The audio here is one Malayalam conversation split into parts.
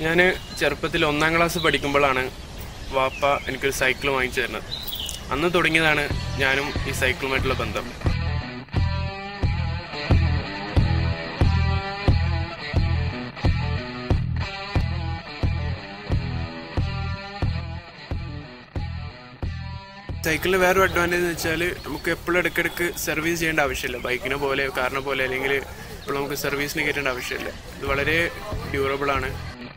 ഞാൻ ചെറുപ്പത്തിൽ ഒന്നാം ക്ലാസ് പഠിക്കുമ്പോഴാണ് വാപ്പ എനിക്കൊരു സൈക്കിൾ വാങ്ങിച്ചു തരുന്നത് അന്ന് തുടങ്ങിയതാണ് ഞാനും ഈ സൈക്കിളുമായിട്ടുള്ള ബന്ധം സൈക്കിളിന് വേറൊരു അഡ്വാൻറ്റേജ് എന്ന് വെച്ചാൽ നമുക്ക് എപ്പോഴും ഇടയ്ക്കിടയ്ക്ക് സർവീസ് ചെയ്യേണ്ട ആവശ്യമില്ല ബൈക്കിനെ പോലെ കാറിനെ പോലെ അല്ലെങ്കിൽ ഇപ്പോൾ നമുക്ക് സർവീസിന് കയറ്റേണ്ട ആവശ്യമില്ല ഇത് വളരെ ഡ്യൂറബിൾ ആണ്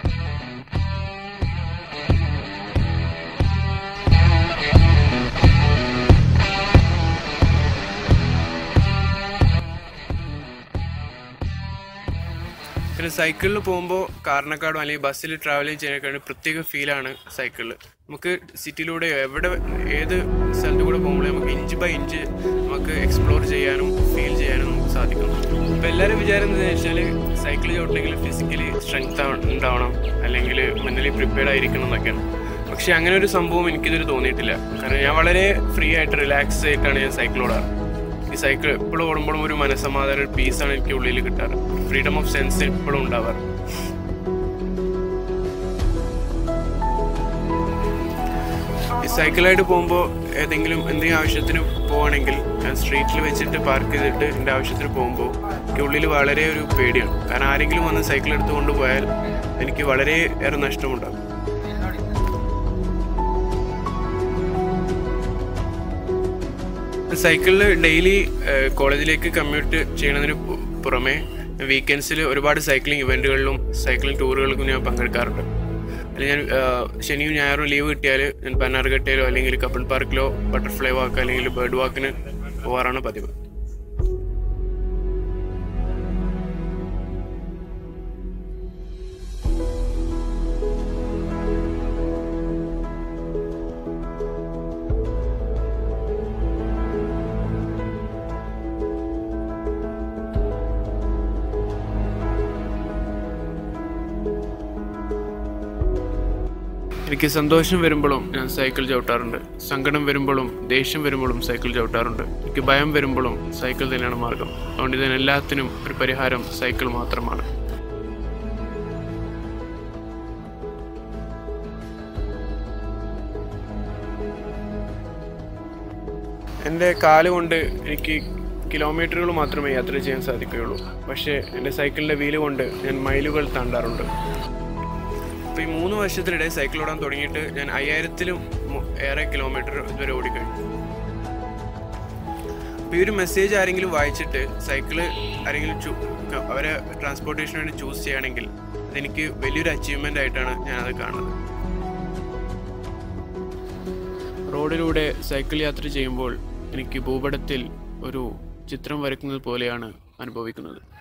പിന്നെ സൈക്കിളിൽ പോകുമ്പോൾ കാറിനെക്കാളും അല്ലെങ്കിൽ ബസ്സിൽ ട്രാവൽ ചെയ്യുന്നതിനേക്കാളും പ്രത്യേക ഫീലാണ് സൈക്കിളിൽ നമുക്ക് സിറ്റിയിലൂടെ എവിടെ ഏത് സ്ഥലത്തു കൂടെ പോകുമ്പോഴും നമുക്ക് ഇഞ്ച് ബൈ ഇഞ്ച് നമുക്ക് എക്സ്പ്ലോർ ചെയ്യാനും ഫീൽ ചെയ്യാനും നമുക്ക് സാധിക്കും ഇപ്പം എല്ലാവരും വിചാരം എന്താണെന്ന് വെച്ചാൽ സൈക്കിൾ ചവിട്ടണമെങ്കിൽ ഫിസിക്കലി സ്ട്രെങ്ത് ഉണ്ടാവണം അല്ലെങ്കിൽ മെൻ്റലി പ്രിപ്പയർഡ് ആയിരിക്കണം എന്നൊക്കെയാണ് പക്ഷേ അങ്ങനെ ഒരു സംഭവം എനിക്കിതുവരെ തോന്നിയിട്ടില്ല കാരണം ഞാൻ വളരെ ഫ്രീ ആയിട്ട് റിലാക്സ് ആയിട്ടാണ് ഞാൻ സൈക്കിൾ ഓടാറ് ഈ സൈക്കിൾ എപ്പോഴും ഓടുമ്പോഴും ഒരു മനസ്സമാധാനം ഒരു പീസാണ് എനിക്ക് ഉള്ളിൽ കിട്ടാറ് ഫ്രീഡം ഓഫ് സെൻസ് എപ്പോഴും ഉണ്ടാവാറ് ഈ സൈക്കിളായിട്ട് പോകുമ്പോൾ ഏതെങ്കിലും എന്തെങ്കിലും ആവശ്യത്തിന് പോവുകയാണെങ്കിൽ ഞാൻ സ്ട്രീറ്റിൽ വെച്ചിട്ട് പാർക്ക് ചെയ്തിട്ട് എൻ്റെ ആവശ്യത്തിന് പോകുമ്പോൾ എനിക്ക് ഉള്ളിൽ വളരെ ഒരു പേടിയാണ് കാരണം ആരെങ്കിലും വന്ന് സൈക്കിൾ എടുത്ത് കൊണ്ടുപോയാൽ എനിക്ക് വളരെ ഏറെ നഷ്ടമുണ്ടാകും സൈക്കിളിൽ ഡെയിലി കോളേജിലേക്ക് കമ്മ്യൂട്ട് ചെയ്യുന്നതിന് പു- പുറമെ വീക്കെൻഡ്സിൽ ഒരുപാട് സൈക്ലിംഗ് ഇവൻറ്റുകളിലും സൈക്ലിംഗ് ടൂറുകൾക്കും ഞാൻ പങ്കെടുക്കാറുണ്ട് അല്ലെങ്കിൽ ഞാൻ ആ, ശനിയും ഞായറും ലീവ് കിട്ടിയാൽ ഞാൻ പന്നാർഘട്ടയിലോ അല്ലെങ്കിൽ കപ്പിൾ പാർക്കിലോ ബട്ടർഫ്ലൈ വാക്ക് അല്ലെങ്കിൽ ബേർഡ് വാക്കിന് പോകാറാണ് പതിവ് എനിക്ക് സന്തോഷം വരുമ്പോഴും ഞാൻ സൈക്കിൾ ചവിട്ടാറുണ്ട് സങ്കടം വരുമ്പോഴും ദേഷ്യം വരുമ്പോഴും സൈക്കിൾ ചവിട്ടാറുണ്ട് എനിക്ക് ഭയം വരുമ്പോഴും സൈക്കിൾ തന്നെയാണ് മാർഗം അതുകൊണ്ട് ഇതിനെല്ലാത്തിനും ഒരു പരിഹാരം സൈക്കിൾ മാത്രമാണ് എൻ്റെ കാല് കൊണ്ട് എനിക്ക് കിലോമീറ്ററുകൾ മാത്രമേ യാത്ര ചെയ്യാൻ സാധിക്കുകയുള്ളൂ പക്ഷേ എൻ്റെ സൈക്കിളിൻ്റെ വീല് കൊണ്ട് ഞാൻ മൈലുകൾ താണ്ടാറുണ്ട് അപ്പോൾ ഈ മൂന്ന് വർഷത്തിനിടെ സൈക്കിൾ ഓടാൻ തുടങ്ങിയിട്ട് ഞാൻ അയ്യായിരത്തിലും മു- ഏറെ കിലോമീറ്റർ ഇതുവരെ ഓടിക്കഴിഞ്ഞു അപ്പോൾ ഈ ഒരു മെസ്സേജ് ആരെങ്കിലും വായിച്ചിട്ട് സൈക്കിള് ആരെങ്കിലും ചൂ ക- അവരെ ട്രാൻസ്പോർട്ടേഷന് വേണ്ടി ചൂസ് ചെയ്യുകയാണെങ്കിൽ അതെനിക്ക് വലിയൊരു അച്ചീവ്മെൻ്റ് ആയിട്ടാണ് ഞാനത് കാണുന്നത് റോഡിലൂടെ സൈക്കിൾ യാത്ര ചെയ്യുമ്പോൾ എനിക്ക് ഭൂപടത്തിൽ ഒരു ചിത്രം വരയ്ക്കുന്നത് പോലെയാണ് അനുഭവിക്കുന്നത്